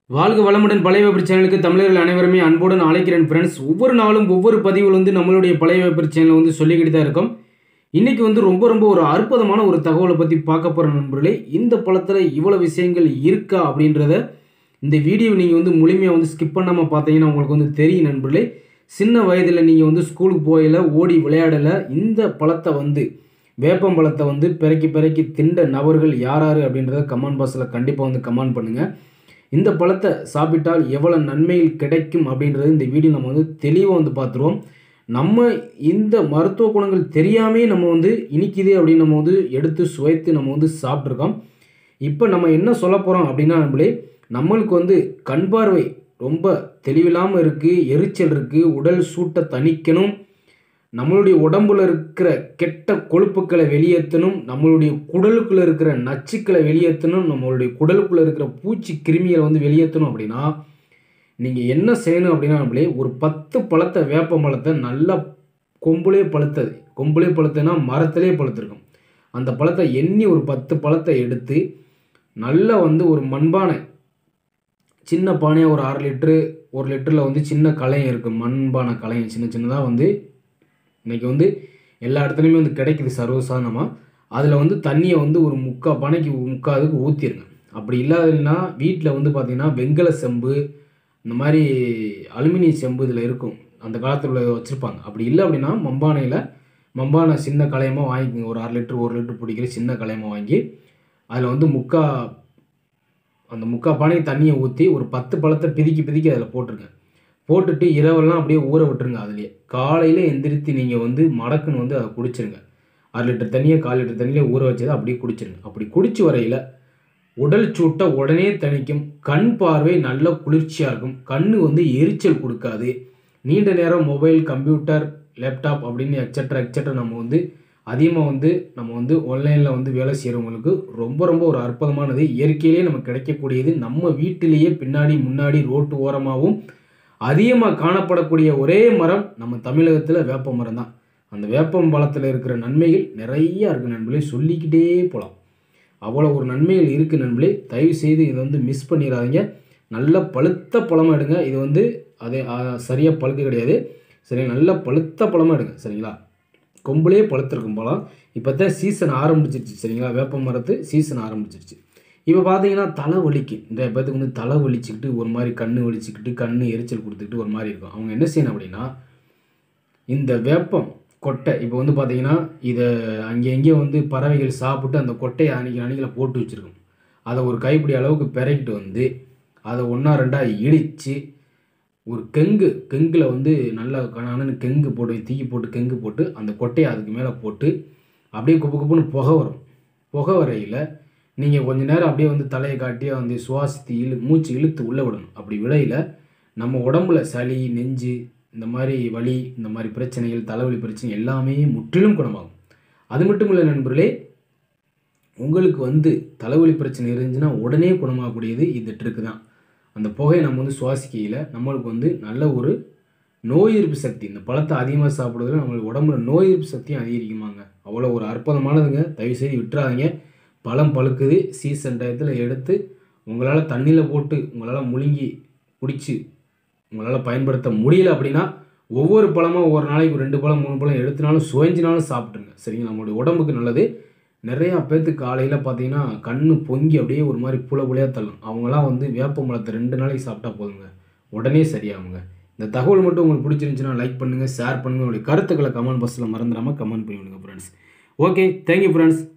வாழ்க வளமுடன் பழைய வெப்பர் சேனலுக்கு தமிழர்கள் அனைவருமே அன்புடன் அழைக்கிறேன் ஃப்ரெண்ட்ஸ் ஒவ்வொரு நாளும் ஒவ்வொரு பதிவில் வந்து நம்மளுடைய பழைய வெப்பர் சேனலை வந்து சொல்லிக்கிட்டு தான் இருக்கோம் இன்னைக்கு வந்து ரொம்ப ரொம்ப ஒரு அற்புதமான ஒரு தகவலை பற்றி பார்க்க போகிற நண்பர்களே இந்த பழத்தில் இவ்வளோ விஷயங்கள் இருக்கா அப்படின்றத இந்த வீடியோ நீங்கள் வந்து முழுமையாக வந்து ஸ்கிப் பண்ணாமல் பார்த்தீங்கன்னா உங்களுக்கு வந்து தெரியும் நண்பர்களே சின்ன வயதில் நீங்கள் வந்து ஸ்கூலுக்கு போகல ஓடி விளையாடலை இந்த பழத்தை வந்து வேப்பம்பழத்தை வந்து பிறக்கி பிறக்கி திண்ட நபர்கள் யார் யார் அப்படின்றத கமெண்ட் பாக்ஸில் கண்டிப்பாக வந்து கமெண்ட் பண்ணுங்கள் இந்த பழத்தை சாப்பிட்டால் எவ்வளோ நன்மைகள் கிடைக்கும் அப்படின்றது இந்த வீடியோ நம்ம வந்து தெளிவாக வந்து பார்த்துருவோம் நம்ம இந்த மருத்துவ குணங்கள் தெரியாமே நம்ம வந்து இனிக்குது அப்படின்னு நம்ம வந்து எடுத்து சுவைத்து நம்ம வந்து சாப்பிட்ருக்கோம் இப்போ நம்ம என்ன சொல்ல போகிறோம் அப்படின்னா நம்மளே நம்மளுக்கு வந்து கண் பார்வை ரொம்ப தெளிவில்லாமல் இருக்குது எரிச்சல் இருக்குது உடல் சூட்டை தணிக்கணும் நம்மளுடைய உடம்புல இருக்கிற கெட்ட கொழுப்புக்களை வெளியேற்றணும் நம்மளுடைய குடலுக்குள்ள இருக்கிற நச்சுக்களை வெளியேற்றணும் நம்மளுடைய குடலுக்குள்ள இருக்கிற பூச்சி கிருமிகளை வந்து வெளியேற்றணும் அப்படின்னா நீங்கள் என்ன செய்யணும் அப்படின்னா நம்மளே ஒரு பத்து பழத்தை வேப்ப பழத்தை நல்லா கொம்புலே பழுத்தது கொம்புலே பழுத்ததுன்னா மரத்திலே பழுத்திருக்கும் அந்த பழத்தை எண்ணி ஒரு பத்து பழத்தை எடுத்து நல்லா வந்து ஒரு மண்பானை சின்ன பானையாக ஒரு அரை லிட்ரு ஒரு லிட்டரில் வந்து சின்ன கலையம் இருக்குது மண்பானை கலையம் சின்ன சின்னதாக வந்து இன்றைக்கி வந்து எல்லா இடத்துலையுமே வந்து கிடைக்குது சர்வசாதாரணமாக அதில் வந்து தண்ணியை வந்து ஒரு முக்கா பானைக்கு முக்கால் இதுக்கு ஊற்றிருங்க அப்படி இல்லாததுன்னா வீட்டில் வந்து பார்த்திங்கன்னா வெங்கல செம்பு இந்த மாதிரி அலுமினிய செம்பு இதில் இருக்கும் அந்த காலத்தில் வச்சுருப்பாங்க அப்படி இல்லை அப்படின்னா மண்பானையில் மண்பானை சின்ன கலையமாக வாங்கிக்கோங்க ஒரு அரை லிட்டர் ஒரு லிட்டர் பிடிக்கிற சின்ன கலையமாக வாங்கி அதில் வந்து முக்கா அந்த முக்கா பானை தண்ணியை ஊற்றி ஒரு பத்து பழத்தை பிதிக்கி பிதிக்கி அதில் போட்டுருங்க போட்டுட்டு இரவெல்லாம் அப்படியே ஊற விட்டுருங்க அதுலேயே காலையில் எந்திரித்து நீங்கள் வந்து மடக்குன்னு வந்து அதை குடிச்சிருங்க அரை லிட்டர் தண்ணியை கால் லிட்டர் தண்ணியில் ஊற வச்சதை அப்படியே குடிச்சிருங்க அப்படி குடிச்சு வரையில் உடல் சூட்டை உடனே தணிக்கும் கண் பார்வை நல்ல குளிர்ச்சியாக இருக்கும் கண் வந்து எரிச்சல் கொடுக்காது நீண்ட நேரம் மொபைல் கம்ப்யூட்டர் லேப்டாப் அப்படின்னு எக்ஸட்ரா எக்ஸட்ரா நம்ம வந்து அதிகமாக வந்து நம்ம வந்து ஆன்லைனில் வந்து வேலை செய்கிறவங்களுக்கு ரொம்ப ரொம்ப ஒரு அற்புதமானது இயற்கையிலேயே நமக்கு கிடைக்கக்கூடியது நம்ம வீட்டிலேயே பின்னாடி முன்னாடி ரோட்டு ஓரமாகவும் அதிகமாக காணப்படக்கூடிய ஒரே மரம் நம்ம தமிழகத்தில் வேப்ப மரம் தான் அந்த வேப்பம் பழத்தில் இருக்கிற நன்மைகள் நிறையா இருக்குது நண்பர்களே சொல்லிக்கிட்டே போகலாம் அவ்வளோ ஒரு நன்மைகள் இருக்குது நண்பர்களே தயவு செய்து இதை வந்து மிஸ் பண்ணிடாதீங்க நல்ல பழுத்த பழமாக எடுங்க இது வந்து அதே சரியாக பழுக்க கிடையாது சரி நல்ல பழுத்த பழமாக எடுங்க சரிங்களா கொம்புலேயே பழுத்திருக்கும் பழம் இப்போ தான் சீசன் ஆரம்பிச்சிருச்சு சரிங்களா வேப்ப மரத்து சீசன் ஆரம்பிச்சிருச்சு இப்போ பார்த்தீங்கன்னா தலை வலிக்கு நிறைய பேர்த்துக்கு வந்து தலை வலிச்சுக்கிட்டு ஒரு மாதிரி கண் வலிச்சுக்கிட்டு கண் எரிச்சல் கொடுத்துக்கிட்டு ஒரு மாதிரி இருக்கும் அவங்க என்ன செய்யணும் அப்படின்னா இந்த வேப்பம் கொட்டை இப்போ வந்து பார்த்தீங்கன்னா இதை அங்கே எங்கேயும் வந்து பறவைகள் சாப்பிட்டு அந்த கொட்டையை அன்றைக்கி அன்றைக்கில் போட்டு வச்சுருக்கும் அதை ஒரு கைப்பிடி அளவுக்கு பிறக்கிட்டு வந்து அதை ஒன்றா ரெண்டாக இடித்து ஒரு கெங்கு கெங்கில் வந்து நல்லா கணானு கெங்கு போட்டு தீக்கி போட்டு கெங்கு போட்டு அந்த கொட்டையை அதுக்கு மேலே போட்டு அப்படியே குப்பு குப்புன்னு புகை வரும் புகை வரையில் நீங்கள் கொஞ்ச நேரம் அப்படியே வந்து தலையை காட்டி வந்து சுவாசித்து இழு மூச்சு இழுத்து உள்ளே விடணும் அப்படி விடையில் நம்ம உடம்புல சளி நெஞ்சு இந்த மாதிரி வலி இந்த மாதிரி பிரச்சனைகள் தலைவலி பிரச்சனை எல்லாமே முற்றிலும் குணமாகும் அது மட்டும் இல்லை நண்பர்களே உங்களுக்கு வந்து தலைவலி பிரச்சனை இருந்துச்சுன்னா உடனே குணமாகக்கூடியது இந்த ட்ரிக்கு தான் அந்த புகையை நம்ம வந்து சுவாசிக்கையில் நம்மளுக்கு வந்து நல்ல ஒரு நோய் எதிர்ப்பு சக்தி இந்த பழத்தை அதிகமாக சாப்பிட்றதுல நம்மளுக்கு உடம்புல நோய் எதிர்ப்பு சக்தியும் அதிகரிக்குமாங்க அவ்வளோ ஒரு அற்புதமானதுங்க தயவுசெய்து விட்டுறாதீங்க பழம் பழுக்குது சீசன் டயத்தில் எடுத்து உங்களால் தண்ணியில் போட்டு உங்களால் முழுங்கி குடித்து உங்களால் பயன்படுத்த முடியல அப்படின்னா ஒவ்வொரு பழமாக ஒவ்வொரு நாளைக்கு ரெண்டு பழம் மூணு பழம் எடுத்துனாலும் சுவைஞ்சினாலும் சாப்பிட்ருங்க சரிங்க நம்மளுடைய உடம்புக்கு நல்லது நிறையா பேர்த்துக்கு காலையில் பார்த்தீங்கன்னா கண் பொங்கி அப்படியே ஒரு மாதிரி புல புலையாக தள்ளும் அவங்களாம் வந்து வேப்ப மரத்தை ரெண்டு நாளைக்கு சாப்பிட்டா போதுங்க உடனே சரியாகுங்க இந்த தகவல் மட்டும் உங்களுக்கு பிடிச்சிருந்துச்சுன்னா லைக் பண்ணுங்கள் ஷேர் பண்ணுங்கள் உங்களுடைய கருத்துக்களை கமெண்ட் பாக்ஸில் மறந்துடாமல் கமெண்ட் பண்ணி விடுங்க ஃப்ரெண்ட்ஸ் ஓகே தேங்க்யூ ஃப்ரெண்ட்ஸ்